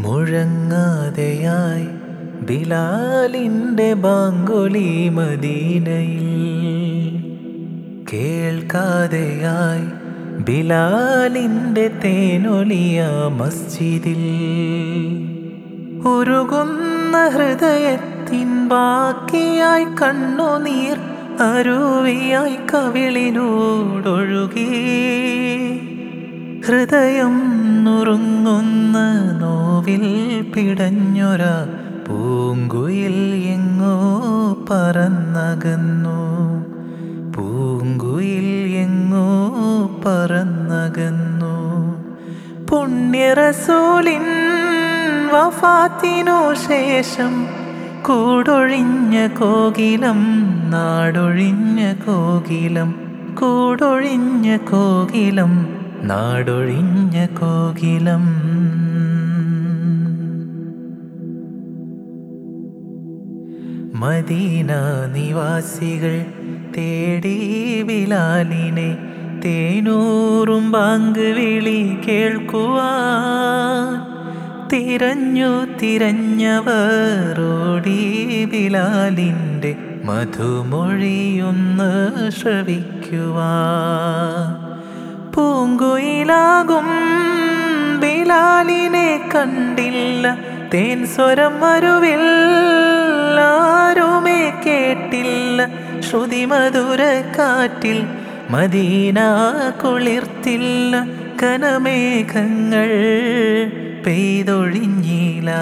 മുഴങ്ങാതെയായി ബിലാലിൻ്റെ ബാങ്കൊലി മദീനയിൽ കേൾക്കാതെയായി ബിലാലിൻ്റെ തേനൊലിയ മസ്ജിദിൽ ഉരുകുന്ന ഹൃദയത്തിൻ ബാക്കിയായി കണ്ണുനീർ അരുവിയായി കവിളിനോടൊഴുകി ഹൃദയം നുറുങ്ങുന്ന നോവിൽ പിടഞ്ഞൊര പൂങ്കുയിൽ എങ്ങോ പറന്നകന്നു പൂങ്കുയിൽ എങ്ങോ പറന്നകന്നു പുണ്യറസൂലിൻ വഫാത്തിനു ശേഷം കൂടൊഴിഞ്ഞ കോകിലം നാടൊഴിഞ്ഞ കോകിലം കൂടൊഴിഞ്ഞ കോകിലം നാടൊഴിഞ്ഞ കോകിലം മദീന നിവാസികൾ തേടി ബിലാലിനെ തേനൂറും ബാങ്ക് വിളി കേൾക്കുവാൻ തിരഞ്ഞു തിരഞ്ഞവർ ഓടി ബിലാലിൻ്റെ മധുമൊഴിയൊന്ന് ശ്രവിക്കുവാൻ പൂങ്കുയിലാകും ബിലാലിനെ കണ്ടില്ല തേൻ സ്വരം മരുവിൽ ആരുമേ കേട്ടില്ല ശ്രുതി മധുര കാറ്റിൽ മദീന കുളിർത്തില്ല കനമേഘങ്ങൾ പെയ്തൊഴിഞ്ഞില്ല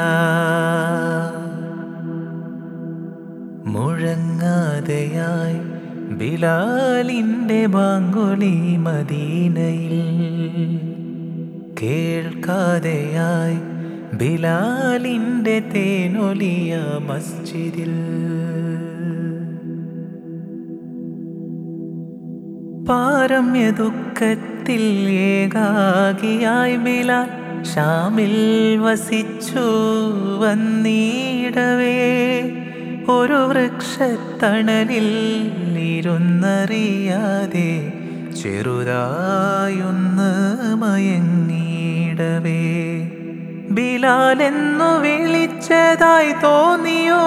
മുഴങ്ങാതെയായി ബിലാലിൻ്റെ ബാങ്കുലി മദീനയിൽ കേൾക്കാതെയായി ബിലാലിൻ്റെ തേനൊലിയ മസ്ജിദിൽ പാരമ്യ ദുഃഖത്തിൽ ഏകാകിയായി ബിലാൽ ഷാമിൽ വസിച്ചു വന്നിടവേ ഒരു വൃക്ഷത്തണലിൽ ഇരുന്നറിയാതെ ചെറുതായൊന്ന് മയങ്ങിയിടവേ ബിലാലെന്നു വിളിച്ചതായി തോന്നിയോ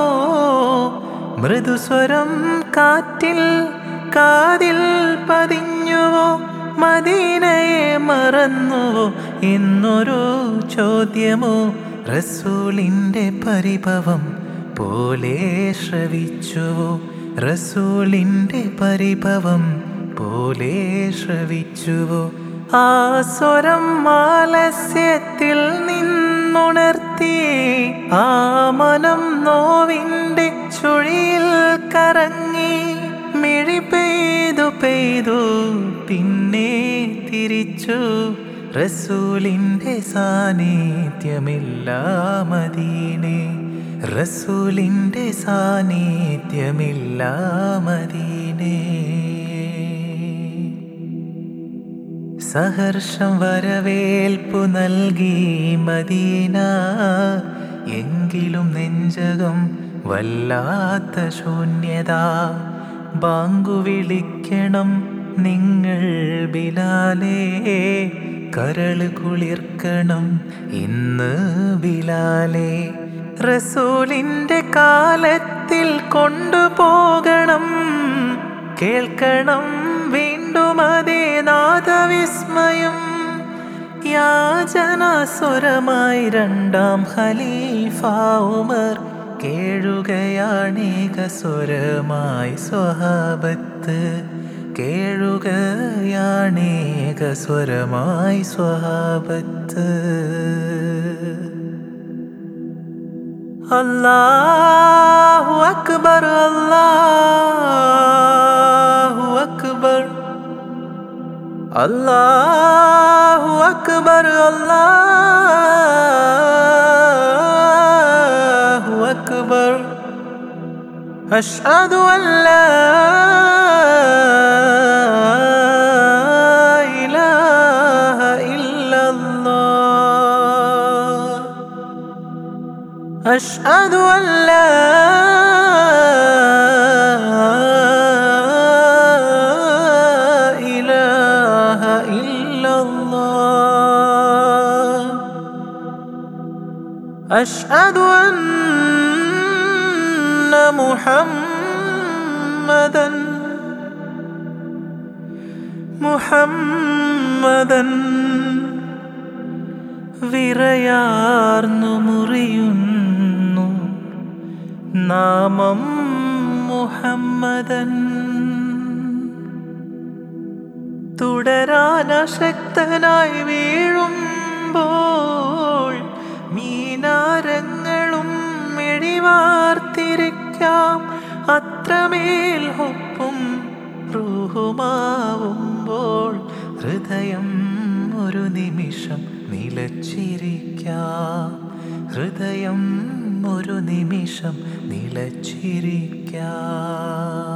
മൃദുസ്വരം കാറ്റിൽ കാതിൽ പതിഞ്ഞുവോ മദീനയെ മറന്നുവോ എന്നൊരു ചോദ്യമോ റസൂലിൻ്റെ പരിഭവം പോലെ ശ്രവിച്ചുവോ റസൂലിൻ്റെ പരിഭവം പോലെ ശ്രവിച്ചുവോ ആ സ്വരം ആലസ്യത്തിൽ നിന്നുണർത്തി ആ മനം നോവിൻ്റെ ചുഴിയിൽ കറങ്ങി മിഴി പെയ്തു പെയ്തു പിന്നെ തിരിച്ചു റസൂലിൻ്റെ സാന്നിധ്യമില്ല മദീനെ റസൂലിൻ്റെ സാന്നിധ്യമില്ല മദീനേ സഹർഷം വരവേൽപ്പു നൽകി മദീന എങ്കിലും നെഞ്ചകം വല്ലാത്ത ശൂന്യത ബാങ്കു വിളിക്കണം നിങ്ങൾ ബിലാലേ കരള് കുളിർക്കണം ഇന്ന് ബിലാലേ റസൂലിൻ്റെ കാലത്തിൽ കൊണ്ടുപോകണം കേൾക്കണം വീണ്ടും അതേ നാദവിസ്മയം യാചനാസുരമായി രണ്ടാം ഖലീഫ ഉമർ കേഴുകയാണേക സ്വരമായി സ്വഹാബത്ത് കേഴുകയാണേക സ്വരമായി സ്വഹാബത്ത് അല്ലാഹു അക്ബർ അല്ലാഹു അക്ബർ അല്ലാഹു അക്ബർ അല്ലാഹു അക്ബർ അഷ്ഹദു അൻ ലാ ഇലാഹ ഇല്ലല്ലാഹ് أشهد أن لا إله إلا الله أشهد أن محمدا محمدا വിറയാർന്നു മുറിയുന്നു നാമം മുഹമ്മദൻ തുടരാനശക്തനായി വീഴുമ്പോൾ മീനാരങ്ങളും മെഴിവാർത്തിരിക്കാം അത്രമേൽ ഒപ്പും റൂഹുമാവുമ്പോൾ ഹൃദയം ഒരു നിമിഷം നിലച്ചിരിക്കാം ഹൃദയം ഒരു നിമിഷം നിലച്ചിരിക്കാം